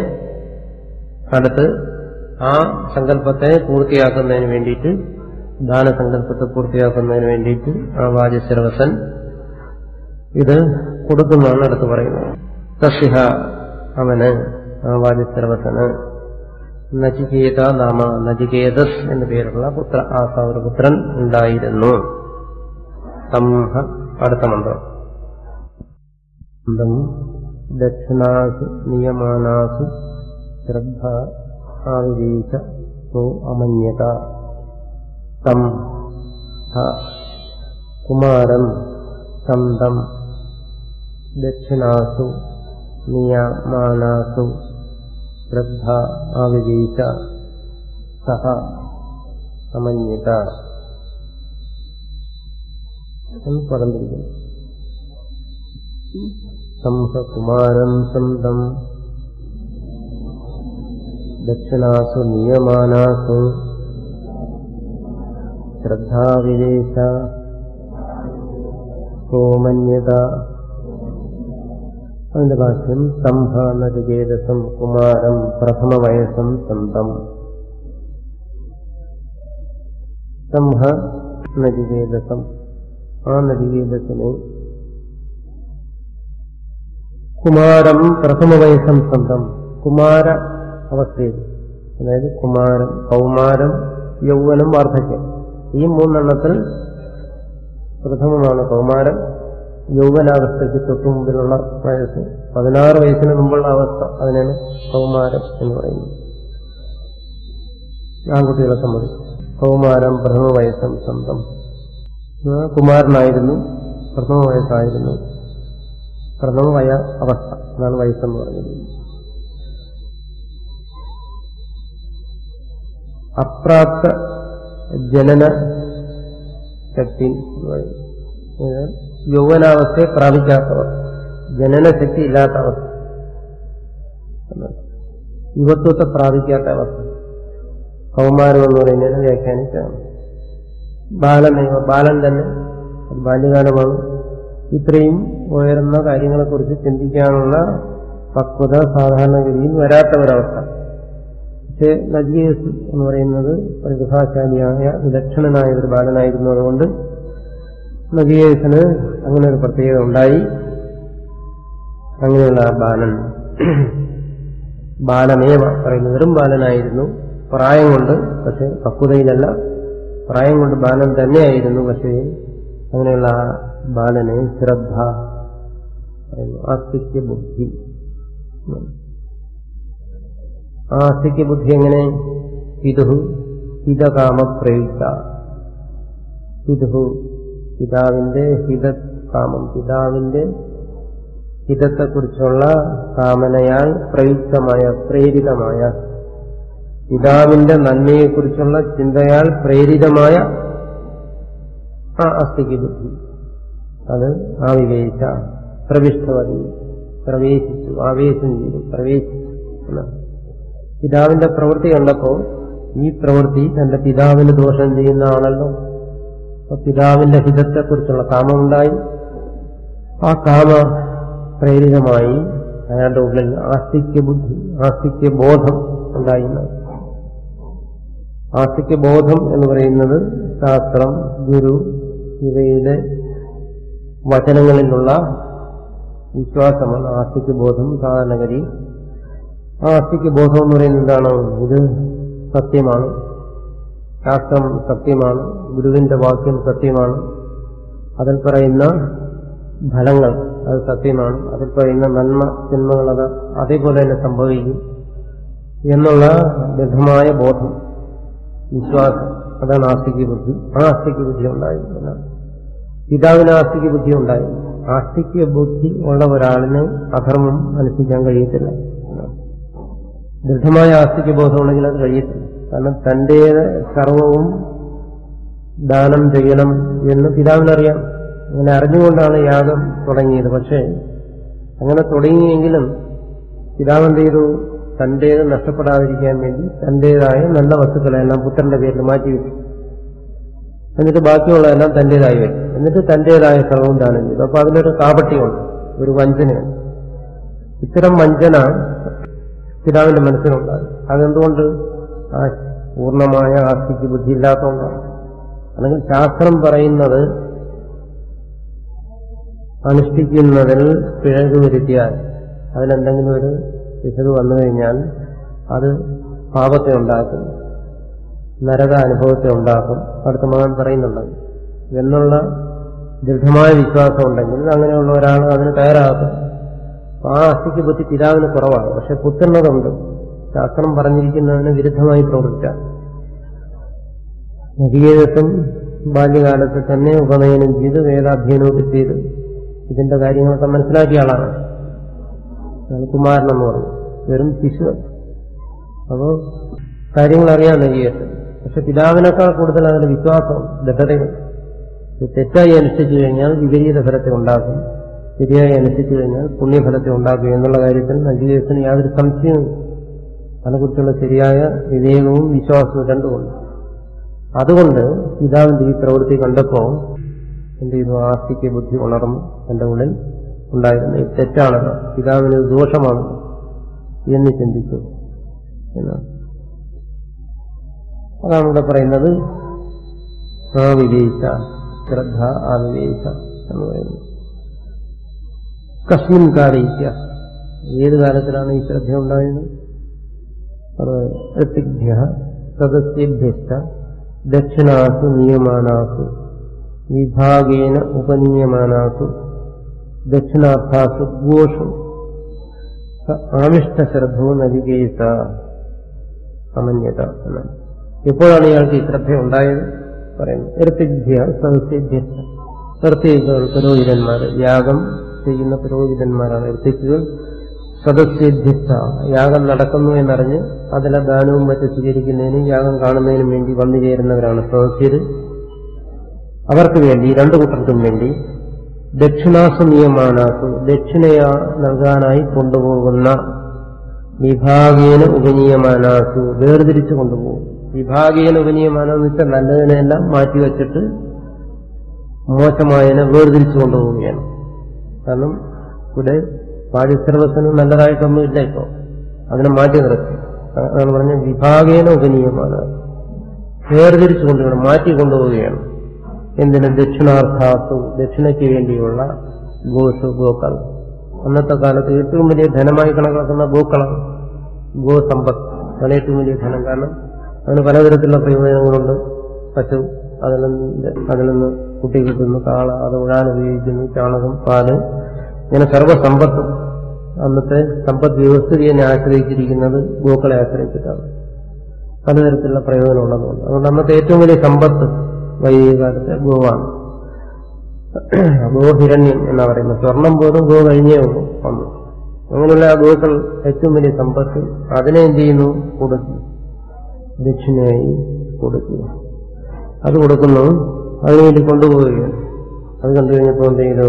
അടുത്ത് ആ സങ്കല്പത്തെ പൂർത്തിയാക്കുന്നതിന് വേണ്ടിയിട്ട് ദാനസങ്കല്പത്തെ പൂർത്തിയാക്കുന്നതിന് വേണ്ടിയിട്ട് ആ വാജശ്രവസൻ ഇത് കൊടുക്കുന്നതാണ് അടുത്ത് പറയുന്നത് തസ്യ അവന് ആ വാജശ്രവസന് നചികേത നാമ നചികേതസ് എന്നു പേരുള്ള പുത്ര ആസ ഒരു പുത്രൻ ഉണ്ടായിരുന്നു സംഹ അടുത്ത മന്ത്രം അന്തം ദക്ഷിണാസു നിയമാനാസു ശ്രദ്ധ ആവിവേശ സോ അമന്യത തം ഹ കുമാരം സന്തം ദക്ഷിണാസു നിയമാനാസു ശ്രദ്ധ ആവിവേശ സഹ അമന്യത എന്ന് പറഞ്ഞിരിക്കുന്നു സംസകുമാരം സന്തം ദക്ഷിണാസു നിയമാനാസു ശ്രദ്ധാവിവേശ സോമന്യത അതിന്റെ ഭാഷ്യം സംഭ നചികേതസം കുമാരം പ്രഥമ വയസ്സം സന്തം സംഭ നചികേതസം ആ നചികേതസിനെ കുമാരം പ്രഥമ വയസ്സം സ്വന്തം കുമാര അവസ്ഥയിൽ അതായത് കുമാരം കൗമാരം യൗവനം വാർദ്ധക്യം ഈ മൂന്നെണ്ണത്തിൽ പ്രഥമമാണ് കൗമാരം യൗവനാവസ്ഥയ്ക്ക് തൊട്ടു മുമ്പിലുള്ള വയസ്സ് പതിനാറ് വയസ്സിന് മുമ്പുള്ള അവസ്ഥ അതിനാണ് കൗമാരം എന്ന് പറയുന്നത് ആൺകുട്ടികളെ സംബന്ധിച്ച് കൗമാരം പ്രഥമ വയസ്സം സ്വന്തം ആ കുമാരനായിരുന്നു പ്രഥമ വയസ്സായിരുന്നു പ്രഥമ വയ അവസ്ഥ അതാണ് വയസ്സെന്ന് പറഞ്ഞത് അപ്രാപ്ത ജനന ശക്തി എന്ന് പറയും. ഇത് യൗവനാവസ്ഥയെ പ്രാപിക്കാത്തവർ ജനനശക്തി ഇല്ലാത്ത അവസ്ഥ എന്നാണ്. യുവത്വത്തെ പ്രാപിക്കാത്ത അവസ്ഥ കൗമാരം എന്ന് പറയുന്നതിന് വ്യാഖ്യാനിച്ചാണ് ബാലമേവ ബാലൻ തന്നെ അത് ബാല്യകാലമാണ് ഇത്രയും ഉയർന്ന കാര്യങ്ങളെക്കുറിച്ച് ചിന്തിക്കാനുള്ള പക്വത സാധാരണഗതിയിൽ വരാത്ത ഒരവസ്ഥ പക്ഷേ നജിയേസ് എന്ന് പറയുന്നത് പ്രതിഭാശാലിയായ വിലക്ഷണനായ ഒരു ബാലനായിരുന്നു അതുകൊണ്ട് നജിയേസിന് അങ്ങനെ ഒരു പ്രത്യേകത ഉണ്ടായി അങ്ങനെയുള്ള ആ ബാലൻ ബാലമേവ പറയുന്നു വെറും ബാലനായിരുന്നു പ്രായം കൊണ്ട് പക്ഷെ പക്വതയിലല്ല പ്രായം കൊണ്ട് ബാലൻ തന്നെയായിരുന്നു പക്ഷേ അങ്ങനെയുള്ള ആ ബാലനെ ശ്രദ്ധ പറയുന്നു ആസ്തിക്യ ബുദ്ധി ആ ആസ്തിക്യ ബുദ്ധി എങ്ങനെ പിതുഹു ഹിതകാമ പ്രയുക്ത പിതുഹു പിതാവിന്റെ ഹിതകാമം പിതാവിന്റെ ഹിതത്തെക്കുറിച്ചുള്ള കാമനയാൽ പ്രയുക്തമായ പ്രേരിതമായ പിതാവിന്റെ നന്മയെക്കുറിച്ചുള്ള ചിന്തയാൽ പ്രേരിതമായ ആ അസ്ഥിക്ക് ബുദ്ധി അത് ആവിവേശ പ്രവിഷ്ടവതി പ്രവേശിച്ചു ആവേശം ചെയ്തു പ്രവേശിച്ചു എന്നാണ് പിതാവിന്റെ പ്രവൃത്തി കണ്ടപ്പോൾ ഈ പ്രവൃത്തി തന്റെ പിതാവിന് ദോഷം ചെയ്യുന്നതാണല്ലോ അപ്പൊ പിതാവിന്റെ ഹിതത്തെക്കുറിച്ചുള്ള കാമമുണ്ടായി ആ കാമ പ്രേരിതമായി അയാളുടെ ഉള്ളിൽ ആസ്തിക്യ ബുദ്ധി ആസ്തിക്യ ബോധം ഉണ്ടായി എന്നാണ്. ആസ്തിക്യ ബോധം എന്ന് പറയുന്നത് ശാസ്ത്രം ഗുരു ഇവയുടെ വചനങ്ങളിലുള്ള വിശ്വാസമാണ് ആസ്തിക്യ ബോധം സാധാരണഗതി ആ ആസ്തിക്യ ബോധം എന്ന് പറയുന്നത് എന്താണ് ഇത് സത്യമാണ് ശാസ്ത്രം സത്യമാണ് ഗുരുവിന്റെ വാക്യം സത്യമാണ് അതിൽ പറയുന്ന ഫലങ്ങൾ അത് സത്യമാണ് അതിൽ പറയുന്ന നന്മ ജന്മങ്ങൾ അത് അതേപോലെ തന്നെ സംഭവിക്കും എന്നുള്ള ദൃഢമായ ബോധം വിശ്വാസം അതാണ് ആസ്തിക ബുദ്ധി ആ ആസ്തിക ബുദ്ധി ഉണ്ടായി എന്നാണ് പിതാവിന് ആസ്തിക ബുദ്ധി ഉണ്ടായി ആസ്തിക ബുദ്ധി ഉള്ള ഒരാളിന് അധർമ്മം അനുഷ്ഠിക്കാൻ കഴിയത്തില്ല എന്നാണ്. ദൃഢമായ ആസ്തിക ബോധം ഉണ്ടെങ്കിൽ അത് കഴിയത്തില്ല കാരണം തന്റെ സർവവും ദാനം ചെയ്യണം എന്ന് പിതാവിനറിയാം അങ്ങനെ അറിഞ്ഞുകൊണ്ടാണ് യാഗം തുടങ്ങിയത് പക്ഷേ അങ്ങനെ തുടങ്ങിയെങ്കിലും പിതാവ് എന്ത് ചെയ്തു തന്റേത് നഷ്ടപ്പെടാതിരിക്കാൻ വേണ്ടി തന്റേതായ നല്ല വസ്തുക്കളെല്ലാം പുത്രന്റെ പേരിൽ മാറ്റിവെച്ചു എന്നിട്ട് ബാക്കിയുള്ളതെല്ലാം തന്റേതായി വരും എന്നിട്ട് തന്റേതായ സർവവും ദാനം ചെയ്തു അപ്പൊ അതിലൊരു കാപട്യമുണ്ട് ഒരു വഞ്ചനയുണ്ട് ഇത്തരം വഞ്ചന പിതാവിന്റെ മനസ്സിലുണ്ടാകും അതെന്തുകൊണ്ട് ആ പൂർണ്ണമായ ആസ്തിക്ക് ബുദ്ധി ഇല്ലാത്തതുകൊണ്ടാണ് അല്ലെങ്കിൽ ശാസ്ത്രം പറയുന്നത് അനുഷ്ഠിക്കുന്നതിൽ പിഴക് വരുത്തിയാൽ അതിലെന്തെങ്കിലും ഒരു പിശക് വന്നു കഴിഞ്ഞാൽ അത് പാപത്തെ ഉണ്ടാക്കും നരക അനുഭവത്തെ ഉണ്ടാക്കും അടുത്ത മകൻ പറയുന്നുണ്ട് എന്നുള്ള ദൃഢമായ വിശ്വാസം ഉണ്ടെങ്കിൽ അങ്ങനെയുള്ള ഒരാൾ അതിന് തയ്യാറാകും ആ അസ്ഥിക്ക് ബുദ്ധി പിതാവിന് കുറവാണ് പക്ഷെ പുത്രനതുണ്ട് ശാസ്ത്രം പറഞ്ഞിരിക്കുന്നതിന് വിരുദ്ധമായി പ്രവർത്തിച്ചാൽ നദികേതത്വം ബാല്യകാലത്ത് തന്നെ ഉപനയനം ചെയ്ത് വേദാധ്യയനമൊക്കെ ചെയ്ത് ഇതിന്റെ കാര്യങ്ങളൊക്കെ മനസ്സിലാക്കിയ ആളാണ് അയാൾ കുമാരൻ എന്ന് പറഞ്ഞു വെറും ശിശു അപ്പോ കാര്യങ്ങൾ അറിയാൻ നദികേതം പക്ഷെ പിതാവിനേക്കാൾ കൂടുതൽ അതിന് വിശ്വാസം ദൃഢതയും ഇത് തെറ്റായി അനുഷ്ഠിച്ചു കഴിഞ്ഞാൽ വിപരീത ഫലത്തെ ഉണ്ടാക്കും ശരിയായി അനുഷ്ഠിച്ചു കഴിഞ്ഞാൽ പുണ്യഫലത്തെ ഉണ്ടാക്കും എന്നുള്ള കാര്യത്തിൽ നജികേസിന് യാതൊരു സംശയവും അതിനെക്കുറിച്ചുള്ള ശരിയായ വിവേകവും വിശ്വാസവും രണ്ടുമുണ്ട് അതുകൊണ്ട് പിതാവിന്റെ ഈ പ്രവൃത്തി കണ്ടപ്പോൾ എന്ത് ചെയ്തു ആസ്തിക്ക് ബുദ്ധി ഉണർന്നു എന്റെ ഉള്ളിൽ ഉണ്ടായിരുന്നു ഇത് തെറ്റാണല്ലോ പിതാവിന് ഇത് ദോഷമാണ് എന്ന് ചിന്തിച്ചു എന്നാണ് അതാണ് ഇവിടെ പറയുന്നത് ആവിവേശ ശ്രദ്ധ ആവിവേശ എന്ന് പറയുന്നത് കസ്മിൻ കാലയിക്ക ഏത് കാലത്തിലാണ് ഈ ശ്രദ്ധ ഉണ്ടായത് അത് ഋത്തിഭ്യ സദസ്യഭ്യസ്ഥ ദക്ഷിണാസു നിയമാനാസു വിഭാഗേന ഉപനീയമാനാസു ദക്ഷിണാർത്ഥാസു ഗോഷു ആവിഷ്ടശ്രദ്ധോ നരികേസ സമന്യത എന്നാണ് എപ്പോഴാണ് ഇയാൾക്ക് ഈ ശ്രദ്ധ ഉണ്ടായത് പറയുന്നു ഋത്തിഭ്യ സദസ്യഭ്യസ്ഥ ഋത്തികൾ പുരോഹിതന്മാർ യാഗം ചെയ്യുന്ന പുരോഹിതന്മാരാണ് ഋത്തിക്കുകൾ സദസ്യധ്യസ്ഥ യാഗം നടക്കുന്നു എന്നറിഞ്ഞ് അതിലെ ദാനവും മറ്റും സ്വീകരിക്കുന്നതിനും യാഗം കാണുന്നതിനും വേണ്ടി വന്നു ചേരുന്നവരാണ് സദസ്യര് അവർക്ക് വേണ്ടി രണ്ടു കൂട്ടർക്കും വേണ്ടി ദക്ഷിണാസു നിയമാനാസു ദക്ഷിണയാ നൽകാനായി കൊണ്ടുപോകുന്ന വിഭാഗീന ഉപനീയമാനാസു വേർതിരിച്ചു കൊണ്ടുപോകും വിഭാഗീന ഉപനീയമാനെന്ന് വെച്ചാൽ നല്ലതിനെല്ലാം മാറ്റിവെച്ചിട്ട് മോശമായതിനെ വേർതിരിച്ചു കൊണ്ടുപോവുകയാണ് കാരണം ഇവിടെ പാഠ്യസിലബസിന് നല്ലതായിട്ടൊന്നും ഇല്ല ഇപ്പോൾ അതിനെ മാറ്റി നിർത്തി അതാണ് പറഞ്ഞ വിഭാഗേന ഉപനീയമാണ് വേർതിരിച്ചു കൊണ്ടുപോകണം മാറ്റി കൊണ്ടുപോവുകയാണ് എന്തിന് ദക്ഷിണാർത്ഥാസു ദക്ഷിണയ്ക്ക് വേണ്ടിയുള്ള ഗോസ് ഗോക്കൾ അന്നത്തെ കാലത്ത് ഏറ്റവും വലിയ ധനമായി കണക്കാക്കുന്ന ഗോക്കളാണ് ഗോസമ്പത്ത് അതാണ് ഏറ്റവും വലിയ ധനം കാരണം അതിന് പലതരത്തിലുള്ള പ്രയോജനങ്ങളുണ്ട് പശു അതിൽ നിന്ന് അതിൽ നിന്ന് കുട്ടി കിട്ടുന്നു കാള അത് ഉഴാൻ ഉപയോഗിക്കുന്നു ചാണകം പാല് ഇങ്ങനെ സർവ്വസമ്പത്തും അന്നത്തെ സമ്പദ് വ്യവസ്ഥിതിയെ ആശ്രയിച്ചിരിക്കുന്നത് ഗോക്കളെ ആശ്രയിച്ചിട്ടാണ് പലതരത്തിലുള്ള പ്രയോജനമുള്ളതുകൊണ്ട് അതുകൊണ്ട് അന്നത്തെ ഏറ്റവും വലിയ സമ്പത്ത് വൈദിക കാലത്തെ ഗോവാണ് ഗോഹിരണ്യം എന്നാ പറയുന്നത് സ്വർണം പോലും ഗോ കഴിഞ്ഞേ ഉള്ളൂ വന്നു അങ്ങനെയുള്ള ആ ഗോക്കൾ ഏറ്റവും വലിയ സമ്പത്ത് അതിനെ എന്ത് ചെയ്യുന്നു കൊടുക്കും ദക്ഷിണയായി കൊടുക്കുക അത് കൊടുക്കുന്നു അതിനുവേണ്ടി കൊണ്ടുപോവുകയാണ് അത് കണ്ടു കഴിഞ്ഞപ്പോൾ എന്ത് ചെയ്തു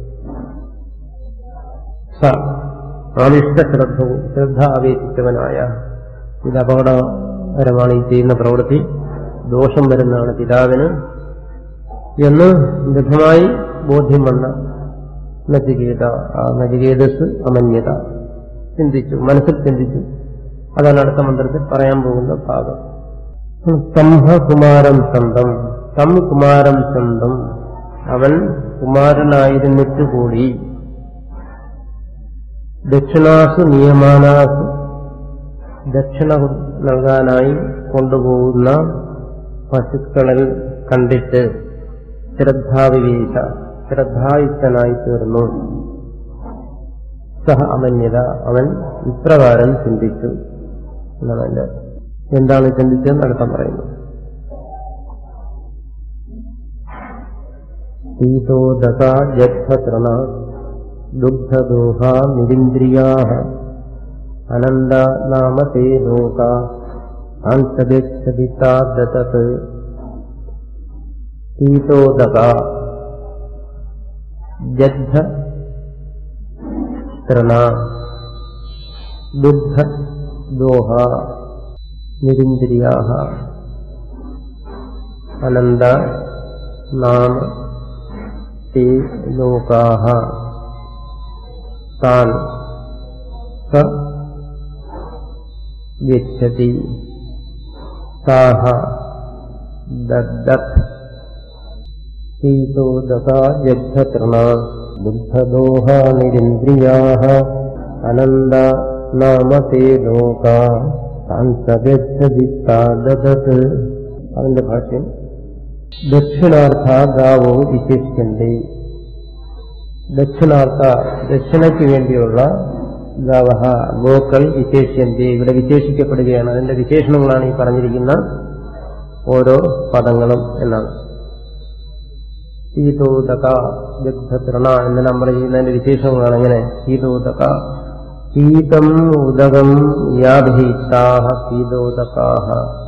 സ ആവിഷ്ട ശ്രദ്ധവും ശ്രദ്ധ ആവേശിച്ചവനായ ഇത് അപകടകരമാണ് ഈ ചെയ്യുന്ന പ്രവൃത്തി ദോഷം വരുന്നതാണ് പിതാവിന് എന്ന് ദൃഢമായി ബോധ്യം വന്ന നചികേത ആ നചികേതസ് അമന്യത ചിന്തിച്ചു മനസ്സിൽ ചിന്തിച്ചു അതാണ് അടുത്ത മന്ത്രത്തിൽ പറയാൻ പോകുന്ന ഭാഗം സ്തംഭകുമാരം സ്വന്തം തം കുമാരം സ്വന്തം അവൻ കുമാരനായിരുന്നിട്ട് കൂടി ദക്ഷിണാസു നിയമാനാസു ദക്ഷിണ നൽകാനായി കൊണ്ടുപോകുന്ന പശുക്കളിൽ കണ്ടിട്ട് ശ്രദ്ധാവിവേശ ശ്രദ്ധായുക്തനായി തീർന്നു സഹ അമന്യത അവൻ ഇപ്രകാരം ചിന്തിച്ചു എന്നാണ് അതിന്റെ എന്താണ് ചിന്തിച്ചതെന്ന് അടുത്തം പറയുന്നു ശീതോദക ജഗ്ധതൃണ ദുഗ്ധദോഹ നിരിന്ദ്രിയാ അനന്ത നാമ തേ ലോക ആന്തരിക്ഷതിത്താദതത് ശീതോദക ജഗ്ധ തൃണ ദുഗ്ധ ദോഹ നിരിന്ദ്രിയാ അനന്ത നാമ ते लोकाः तान् स गच्छति ताः दद्दत् शीतोदका जग्धतृणा दुग्धदोहा निरिन्द्रियाः अनन्द नाम ते लोका तान् स गच्छति सा ददत् അതിന്റെ ഭാഷ്യം ദക്ഷിണാർത്ഥ ഗാവോ വിശേഷിക്കണ്ടേ ദക്ഷിണാർത്ഥ ദക്ഷിണയ്ക്ക് വേണ്ടിയുള്ള ഗാവഹ ഗോക്കൾ വിശേഷ്യന്തി ഇവിടെ വിശേഷിക്കപ്പെടുകയാണ് അതിന്റെ വിശേഷണങ്ങളാണ് ഈ പറഞ്ഞിരിക്കുന്ന ഓരോ പദങ്ങളും എന്നാണ് ശീതോദക ജഗ്ധതൃണ എന്നെല്ലാം പറയുന്നതിന്റെ വിശേഷങ്ങളാണ് എങ്ങനെ ശീതോദക ശീതം ഉദകം യാഭീത്താഹ ശീതോദകാഹ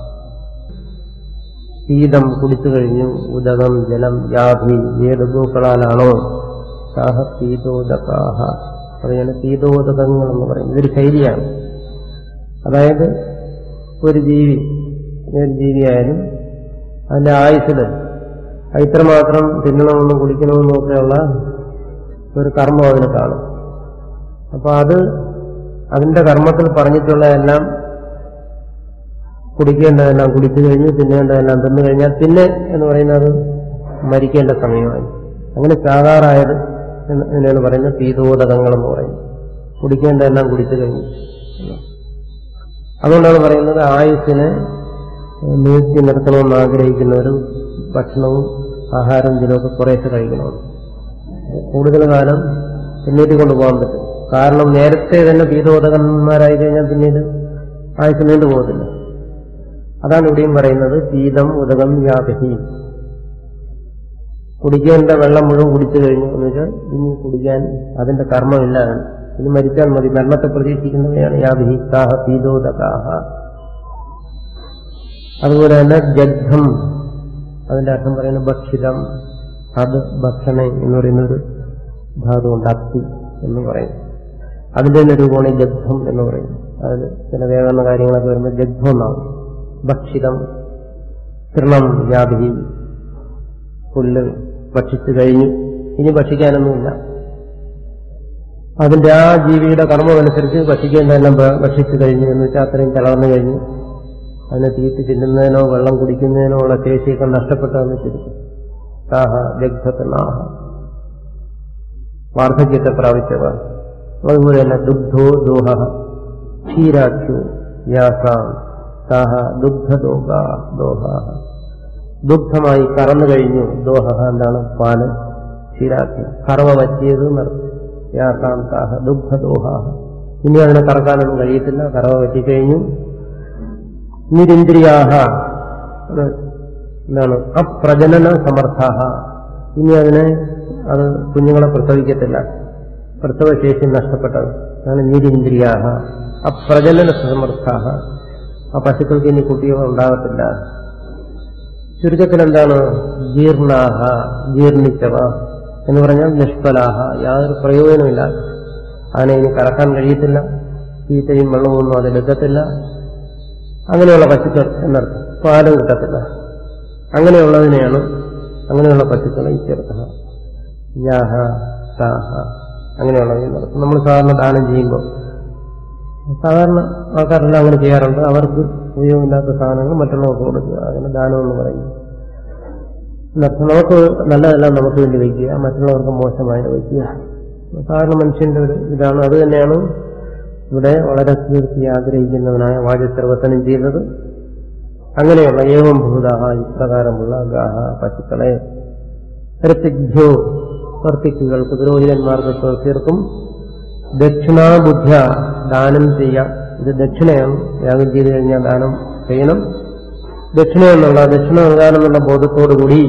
ശീതം കുടിച്ചു കഴിഞ്ഞു ഉദകം ജലം യാഭി ഏത് ഗോക്കളാലാണോ സാഹ ശീതോദകാഹ പറയാണ് ശീതോദകങ്ങൾ എന്ന് പറയും ഇതൊരു ശൈലിയാണ് അതായത് ഒരു ജീവി ഏത് ജീവിയായാലും അതിന്റെ ആയുസ്സിൽ ഇത്രമാത്രം തിന്നണമെന്നും കുടിക്കണമെന്നും ഒക്കെയുള്ള ഒരു കർമ്മം അതിന് കാണും അപ്പൊ അത് അതിന്റെ കർമ്മത്തിൽ പറഞ്ഞിട്ടുള്ള എല്ലാം കുടിക്കേണ്ടതെല്ലാം കുടിച്ചു കഴിഞ്ഞു തിന്നേണ്ടതെല്ലാം തിന്നു കഴിഞ്ഞാൽ പിന്നെ എന്ന് പറയുന്നത് മരിക്കേണ്ട സമയമായി അങ്ങനെ ചാകാറായത് എന്നാണ് പറയുന്നത് ശീതോദകങ്ങൾ എന്ന് പറയുന്നത് കുടിക്കേണ്ടതെല്ലാം കുടിച്ചു കഴിഞ്ഞു അതുകൊണ്ടാണ് പറയുന്നത് ആയുസ്സിനെ നീട്ടി നിർത്തണമെന്ന് ആഗ്രഹിക്കുന്നവർ ഭക്ഷണവും ആഹാരം ഇതിലൊക്കെ കുറേശ്ശെ കഴിക്കണമെന്ന് കൂടുതൽ കാലം പിന്നീട് കൊണ്ടുപോകാൻ പറ്റും കാരണം നേരത്തെ തന്നെ പീതോദകന്മാരായി കഴിഞ്ഞാൽ പിന്നീട് ആയുസ് നീണ്ടു പോകത്തില്ല അതാണ് ഇവിടെയും പറയുന്നത് ശീതം ഉദകം വ്യാപഹി കുടിക്കേണ്ട വെള്ളം മുഴുവൻ കുടിച്ചു കഴിഞ്ഞു എന്ന് വെച്ചാൽ ഇനി കുടിക്കാൻ അതിന്റെ കർമ്മമില്ല ഇനി മരിച്ചാൽ മതി മരണത്തെ പ്രതീക്ഷിക്കുന്നവയാണ് യാഭിഹി കാഹ പീതോദകാഹ അതുപോലെ തന്നെ ജഗ്ധം അതിന്റെ അർത്ഥം പറയുന്നത് ഭക്ഷിതം അത് ഭക്ഷണ എന്ന് പറയുന്ന ഒരു ധാതു കൊണ്ട് അത്തി എന്ന് പറയും അതിന്റെ തന്നെ രൂപമാണ് ജഗ്ധം എന്ന് പറയും അതിൽ ചില വ്യാകരണ കാര്യങ്ങളൊക്കെ വരുമ്പോൾ ജഗ്ധം എന്നാണ് ഭക്ഷിതം തൃണം വ്യാധി പുല്ല് ഭക്ഷിച്ചു കഴിഞ്ഞു ഇനി ഭക്ഷിക്കാനൊന്നുമില്ല അതിന്റെ ആ ജീവിയുടെ കർമ്മമനുസരിച്ച് ഭക്ഷിക്കേണ്ടതെല്ലാം ഭ- ഭക്ഷിച്ചു കഴിഞ്ഞു എന്ന് വെച്ചാൽ അത്രയും തളർന്നു കഴിഞ്ഞു അതിനെ തീറ്റി തിന്നുന്നതിനോ വെള്ളം കുടിക്കുന്നതിനോ ഉള്ള ശേഷിയൊക്കെ നഷ്ടപ്പെട്ടതെന്ന് ചുരുക്കും താഹ ജഗ്ധനാഹ വാർദ്ധക്യത്തെ പ്രാപിച്ചവ അതുപോലെ തന്നെ ദുഗ്ധോ ദോഹ ക്ഷീരാഖ്യോ യാസാം താഹ ദുഗ്ധദോഹ ദോഹ ദുഗ്ധമായി കറന്നു കഴിഞ്ഞു ദോഹ എന്താണ് പാല് ക്ഷീരാഖ്യം കറവ പറ്റിയത് എന്നർത്ഥം യാസാം താഹ ദുഗ്ധദോഹ ഇനി അതിനെ കറക്കാനൊന്നും കഴിയത്തില്ല കറവ പറ്റിക്കഴിഞ്ഞു നിരിന്ദ്രിയാഹ അത് എന്താണ് അപ്രജനന സമർത്ഥാഹ ഇനി അതിനെ അത് കുഞ്ഞുങ്ങളെ പ്രസവിക്കത്തില്ല പ്രസവശേഷി നഷ്ടപ്പെട്ടത് അതാണ് നിരിന്ദ്രിയാഹ അപ്രജനന സമർത്ഥാഹ ആ പശുക്കൾക്ക് ഇനി കുട്ടികൾ ഉണ്ടാകത്തില്ല ചുരുക്കത്തിൽ എന്താണ് ജീർണാഹ ജീർണിച്ചവ എന്ന് പറഞ്ഞാൽ നിഷ്ഫലാഹ യാതൊരു പ്രയോജനമില്ല അതിനെ ഇനി കറക്കാൻ കഴിയത്തില്ല തീറ്റയും വെള്ളമൊന്നും അതിലെത്തത്തില്ല അങ്ങനെയുള്ള പശുക്കൾ എന്നർത്ഥം പാലും കിട്ടത്തില്ല അങ്ങനെയുള്ളതിനെയാണ് അങ്ങനെയുള്ള പശുക്കളെ ഇച്ചെടുക്കുക യാഹ സാഹ അങ്ങനെയുള്ളത് എന്നർത്ഥം നമ്മൾ സാധാരണ ദാനം ചെയ്യുമ്പോൾ സാധാരണ ആൾക്കാരെല്ലാം അങ്ങനെ ചെയ്യാറുണ്ട് അവർക്ക് ഉപയോഗമില്ലാത്ത സാധനങ്ങൾ മറ്റുള്ളവർക്ക് കൊടുക്കുക അങ്ങനെ ദാനം എന്ന് പറയും എന്നർത്ഥം നമുക്ക് നല്ലതെല്ലാം നമുക്ക് വേണ്ടി വയ്ക്കുക മറ്റുള്ളവർക്ക് മോശമായത് വയ്ക്കുക സാധാരണ മനുഷ്യന്റെ ഒരു ഇതാണ് അത് തന്നെയാണ് ഇവിടെ വളരെ കീർത്തി ആഗ്രഹിക്കുന്നവനായ വാചസ്രവസനം ചെയ്തത് അങ്ങനെയുള്ള ഏവം ഭൂതാഹ ഇപ്രകാരമുള്ള ഗാഹ പശുക്കളെ ഋത്തിഭ്യോ വർത്തിക്കുകൾക്ക് പുരോഹിതന്മാർക്ക് തീർക്കും ദക്ഷിണാബുദ്ധ്യ ദാനം ചെയ്യാം ഇത് ദക്ഷിണയാണ് യാഗം ചെയ്തു കഴിഞ്ഞാൽ ദാനം ചെയ്യണം ദക്ഷിണ എന്നുള്ള ദക്ഷിണ നൽകാനെന്നുള്ള ബോധത്തോടുകൂടി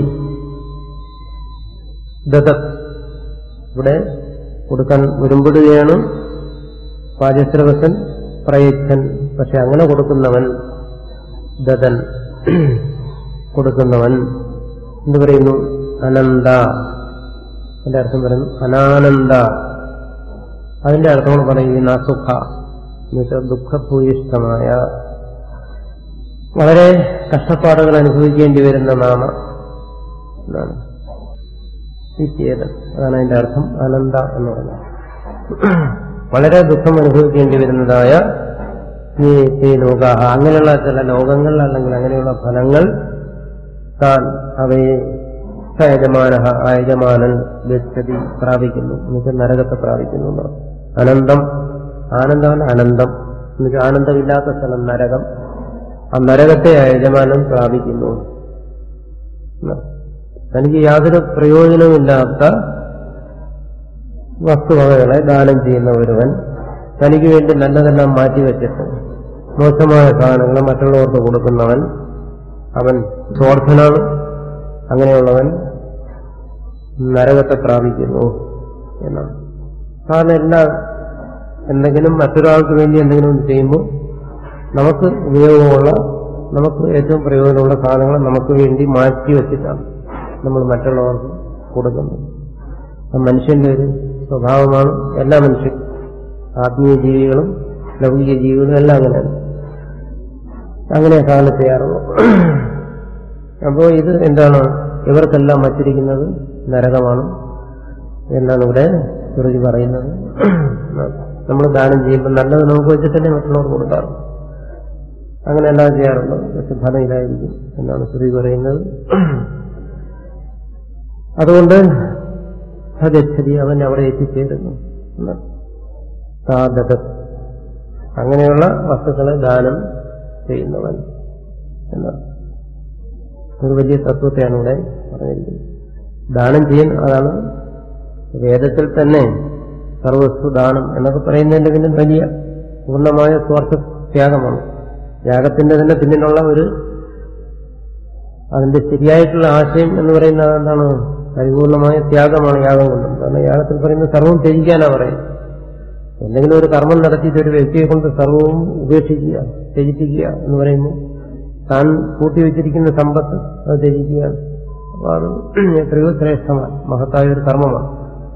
ദത്ത ഇവിടെ കൊടുക്കാൻ ഒരുമ്പിടുകയാണ് പാചസ്രവസൻ പ്രയച്ഛൻ പക്ഷെ അങ്ങനെ കൊടുക്കുന്നവൻ ദതൻ കൊടുക്കുന്നവൻ എന്ത് പറയുന്നു അനന്ത അതിന്റെ അർത്ഥം പറയുന്നു അനാനന്ദ അതിന്റെ അർത്ഥമാണ് പറയുന്ന സുഖ എന്നുവെച്ചാൽ ദുഃഖഭൂയിഷ്ടമായ വളരെ കഷ്ടപ്പാടുകൾ അനുഭവിക്കേണ്ടി വരുന്ന നാമ എന്നാണ് വിച്ഛേദം അതാണ് അതിന്റെ അർത്ഥം അനന്ത എന്ന് പറഞ്ഞത് വളരെ ദുഃഖം അനുഭവിക്കേണ്ടി വരുന്നതായ ഈ ഈ ലോക അങ്ങനെയുള്ള ചില ലോകങ്ങൾ അല്ലെങ്കിൽ അങ്ങനെയുള്ള ഫലങ്ങൾ താൻ അവയെ സയജമാന ആ യജമാനൻ ഗച്ഛതി പ്രാപിക്കുന്നു എന്നുവെച്ചാൽ നരകത്തെ പ്രാപിക്കുന്നു എന്നാണ്. അനന്തം ആനന്ദമാണ് അനന്തം എന്നുവെച്ചാൽ ആനന്ദമില്ലാത്ത സ്ഥലം നരകം ആ നരകത്തെ ആ യജമാനൻ പ്രാപിക്കുന്നു എന്നാണ്. തനിക്ക് യാതൊരു പ്രയോജനവുമില്ലാത്ത വസ്തുവകകളെ ദാനം ചെയ്യുന്ന ഒരുവൻ തനിക്ക് വേണ്ടി നല്ലതെല്ലാം മാറ്റിവെച്ചിട്ട് മോശമായ സാധനങ്ങൾ മറ്റുള്ളവർക്ക് കൊടുക്കുന്നവൻ അവൻ സ്വാർത്ഥനാണ് അങ്ങനെയുള്ളവൻ നരകത്തെ പ്രാപിക്കുന്നു എന്നാണ് കാരണം എല്ലാ എന്തെങ്കിലും മറ്റൊരാൾക്ക് വേണ്ടി എന്തെങ്കിലും ഒന്ന് ചെയ്യുമ്പോൾ നമുക്ക് ഉപയോഗമുള്ള നമുക്ക് ഏറ്റവും പ്രയോജനമുള്ള സാധനങ്ങൾ നമുക്ക് വേണ്ടി മാറ്റി വെച്ചിട്ടാണ് നമ്മൾ മറ്റുള്ളവർക്ക് കൊടുക്കുന്നത് അത് മനുഷ്യന്റെ ഒരു സ്വഭാവമാണ് എല്ലാ മനുഷ്യരും ആത്മീയ ജീവികളും ലൗകിക ജീവികളും എല്ലാം അങ്ങനെയാണ് അങ്ങനെ സാധനം ചെയ്യാറുള്ളൂ അപ്പോൾ ഇത് എന്താണ് ഇവർക്കെല്ലാം വച്ചിരിക്കുന്നത് നരകമാണ് എന്നാണ് ഇവിടെ ഗുരുജി പറയുന്നത് നമ്മൾ ദാനം ചെയ്യുമ്പോൾ നല്ലത് നമുക്ക് വെച്ചിട്ടല്ലേ മറ്റുള്ളവർക്ക് കൊടുക്കാറ് അങ്ങനെ എല്ലാം ചെയ്യാറുണ്ട് പക്ഷെ ഫലം ഇതായിരിക്കും എന്നാണ് ശ്രീ പറയുന്നത് അതുകൊണ്ട് സഗച്ഛതി അവൻ അവിടെ എത്തിച്ചേരുന്നു എന്നാണ്. സാധക അങ്ങനെയുള്ള വസ്തുക്കളെ ദാനം ചെയ്യുന്നവൻ എന്നാണ് ഒരു വലിയ തത്വത്തെയാണ് ഇവിടെ പറഞ്ഞിരിക്കുന്നത് ദാനം ചെയ്യാൻ അതാണ് വേദത്തിൽ തന്നെ സർവസ്തു ദാനം എന്നൊക്കെ പറയുന്നതിന്റെ പിന്നെ വലിയ പൂർണ്ണമായ സ്വാർത്ഥ ത്യാഗമാണ് യാഗത്തിന്റെ തന്നെ പിന്നിലുള്ള ഒരു അതിന്റെ ശരിയായിട്ടുള്ള ആശയം എന്ന് പറയുന്നത് എന്താണ് പരിപൂർണമായ ത്യാഗമാണ് യാഗം കൊണ്ടും കാരണം യാഗത്തിൽ പറയുന്നത് സർവം ത്യജിക്കാനാ പറയുന്നത് എന്തെങ്കിലും ഒരു കർമ്മം നടത്തിയിട്ട് ഒരു വ്യക്തിയെ കൊണ്ട് സർവവും ഉപേക്ഷിക്കുക ത്യജിപ്പിക്കുക എന്ന് പറയുമ്പോൾ താൻ കൂട്ടിവെച്ചിരിക്കുന്ന സമ്പത്ത് അത് ത്യജിക്കുകയാണ് അപ്പൊ അത് എത്രയോ ശ്രേഷ്ഠമാണ് മഹത്തായ ഒരു കർമ്മമാണ്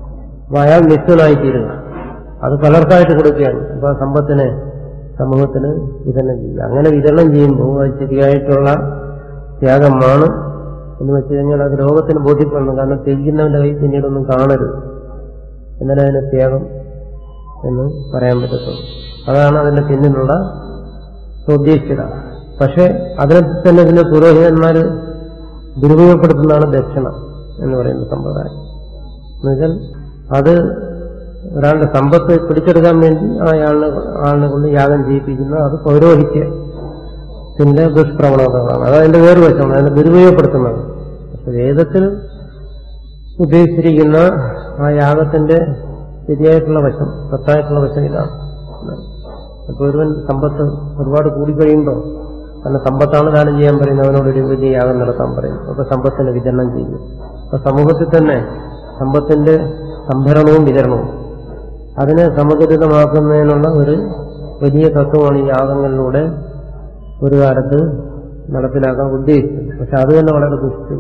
അപ്പൊ അയാൾ നിത്യനായിത്തീരുക അത് പലർക്കായിട്ട് കൊടുക്കുകയാണ് അപ്പൊ ആ സമ്പത്തിനെ സമൂഹത്തിന് വിതരണം ചെയ്യുക അങ്ങനെ വിതരണം ചെയ്യുമ്പോൾ അത് ശരിയായിട്ടുള്ള ത്യാഗമാണ് എന്ന് വെച്ച് കഴിഞ്ഞാൽ അത് ലോകത്തിന് ബോധ്യപ്പെടണം കാരണം ത്യജിക്കുന്നവന്റെ കയ്യിൽ പിന്നീടൊന്നും കാണരുത് എന്നാലേ അതിന് ത്യാഗം എന്ന് പറയാൻ പറ്റത്തുള്ളൂ അതാണ് അതിന്റെ പിന്നിലുള്ള ഉദ്ദേശിച്ചത പക്ഷെ അതിനെ തന്നെ ഇതിന്റെ പുരോഹിതന്മാർ ദുരുപയോഗപ്പെടുത്തുന്നതാണ് ദക്ഷിണ എന്ന് പറയുന്ന സമ്പ്രദായം എന്നുവെച്ചാൽ അത് ഒരാളുടെ സമ്പത്ത് പിടിച്ചെടുക്കാൻ വേണ്ടി അയാളിനെ ആളിനെ കൊണ്ട് യാഗം ചെയ്യിപ്പിക്കുന്ന അത് പൗരോഹിത്യത്തിന്റെ ദുഷ്പ്രവണതകളാണ് അത് അതിന്റെ വേറെ വശമാണ് അതിനെ ദുരുപയോഗപ്പെടുത്തുന്നത് പക്ഷെ വേദത്തിൽ ഉദ്ദേശിച്ചിരിക്കുന്ന ആ യാഗത്തിന്റെ ശരിയായിട്ടുള്ള വശം സത്തായിട്ടുള്ള വശം ഇതാണ് അപ്പൊ ഒരുവൻ സമ്പത്ത് ഒരുപാട് കൂടിക്കഴിയുമ്പോൾ തന്നെ സമ്പത്താണ് ദാനം ചെയ്യാൻ പറയുന്നത് അവനോട് ഒരു വലിയ യാഗം നടത്താൻ പറയും അപ്പൊ സമ്പത്തിന് വിതരണം ചെയ്യും അപ്പൊ സമൂഹത്തിൽ തന്നെ സമ്പത്തിന്റെ സംഭരണവും വിതരണവും അതിനെ സമതുലിതമാക്കുന്നതിനുള്ള ഒരു വലിയ തത്വമാണ് ഈ യാഗങ്ങളിലൂടെ ഒരു കാലത്ത് നടപ്പിലാക്കാൻ ഉദ്ദേശിച്ചത് പക്ഷെ അത് തന്നെ വളരെ ദുഷിച്ചു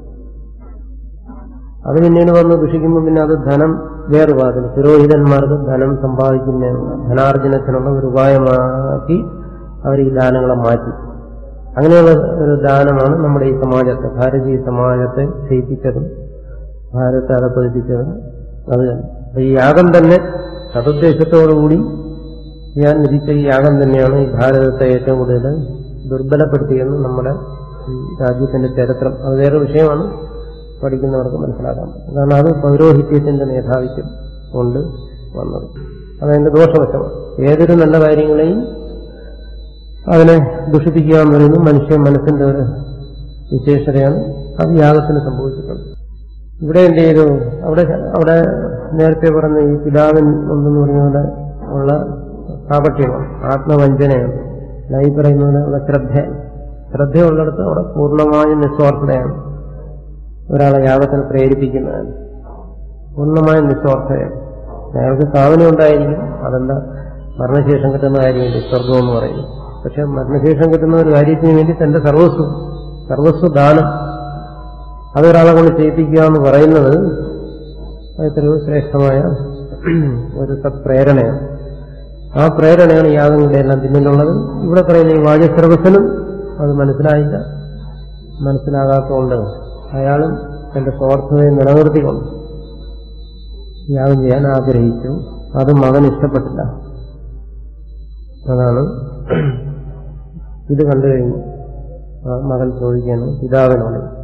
അത് പിന്നീട് വന്ന് ദുഷിക്കുമ്പോൾ പിന്നെ അത് ധനം വേറെ ഉപാധന പുരോഹിതന്മാർക്ക് ധനം സമ്പാദിക്കുന്നതിനുള്ള ധനാർജനത്തിനുള്ള ഒരു ഉപായമാക്കി അവർ ഈ ദാനങ്ങളെ മാറ്റി അങ്ങനെയുള്ള ഒരു ദാനമാണ് നമ്മുടെ ഈ സമാജത്തെ ഭാരതീയ സമാജത്തെ ക്ഷയിപ്പിച്ചതും ഭാരതത്തെ അധപ്പതിപ്പിച്ചതും അത് തന്നെ അപ്പൊ ഈ യാഗം തന്നെ സതുദ്ദേശത്തോടുകൂടി ഞാൻ വിധിച്ച ഈ യാഗം തന്നെയാണ് ഈ ഭാരതത്തെ ഏറ്റവും കൂടുതൽ ദുർബലപ്പെടുത്തിയെന്ന് നമ്മുടെ ഈ രാജ്യത്തിന്റെ ചരിത്രം അത് വേറെ വിഷയമാണ് പഠിക്കുന്നവർക്ക് മനസ്സിലാക്കാൻ പറ്റും കാരണം അത് പൗരോഹിത്യത്തിന്റെ മേധാവിത്വം കൊണ്ട് വന്നത് അതതിന്റെ ദോഷവശമാണ് ഏതൊരു നല്ല കാര്യങ്ങളെയും അതിനെ ദുഷിപ്പിക്കുക എന്ന് പറയുന്നത് മനുഷ്യ മനസ്സിന്റെ ഒരു വിശേഷതയാണ് അത് യാഗത്തിന് സംഭവിച്ചിട്ടുണ്ട് ഇവിടെ എന്ത് ചെയ്തു അവിടെ അവിടെ നേരത്തെ പറഞ്ഞ ഈ പിതാവിൻ എന്തെന്ന് പറഞ്ഞ പോലെ ഉള്ള കാപട്യമാണ് ആത്മവഞ്ചനയാണ് ഞാൻ ഈ പറയുന്ന പോലെ ഉള്ള ശ്രദ്ധ ശ്രദ്ധയുള്ളിടത്ത് അവിടെ പൂർണ്ണമായും നിസ്വാർത്ഥതയാണ് ഒരാളെ യാഗത്തിന് പ്രേരിപ്പിക്കുന്നതാണ് പൂർണ്ണമായും നിസ്വാർത്ഥതയാണ് അയാൾക്ക് സാധനം ഉണ്ടായിരിക്കും അതെന്താ മരണശേഷം കിട്ടുന്ന കാര്യമില്ല സ്വർഗം എന്ന് പറയുന്നു പക്ഷെ മരണശേഷം കിട്ടുന്ന ഒരു കാര്യത്തിന് വേണ്ടി തന്റെ സർവസ്വ സർവസ്വ ദാനം അതൊരാളെ കൊണ്ട് ചെയ്യിപ്പിക്കുക എന്ന് പറയുന്നത് എത്രയോ ശ്രേഷ്ഠമായ ഒരു സത്പ്രേരണയാണ് ആ പ്രേരണയാണ് യാഗങ്ങളുടെ എല്ലാം പിന്നിലുള്ളത് ഇവിടെ പറയുന്ന ഈ വാചസ്രവസനും അത് മനസ്സിലായില്ല മനസ്സിലാകാത്തതുകൊണ്ട് അയാളും തന്റെ സ്വാർത്ഥതയെ നിലനിർത്തിക്കൊണ്ട് യാഗം ചെയ്യാൻ ആഗ്രഹിച്ചു അത് മകൻ ഇഷ്ടപ്പെട്ടില്ല അതാണ് ഇത് കണ്ടു കഴിഞ്ഞു ആ മകൻ ചോദിക്കുകയാണ് പിതാവിനോട്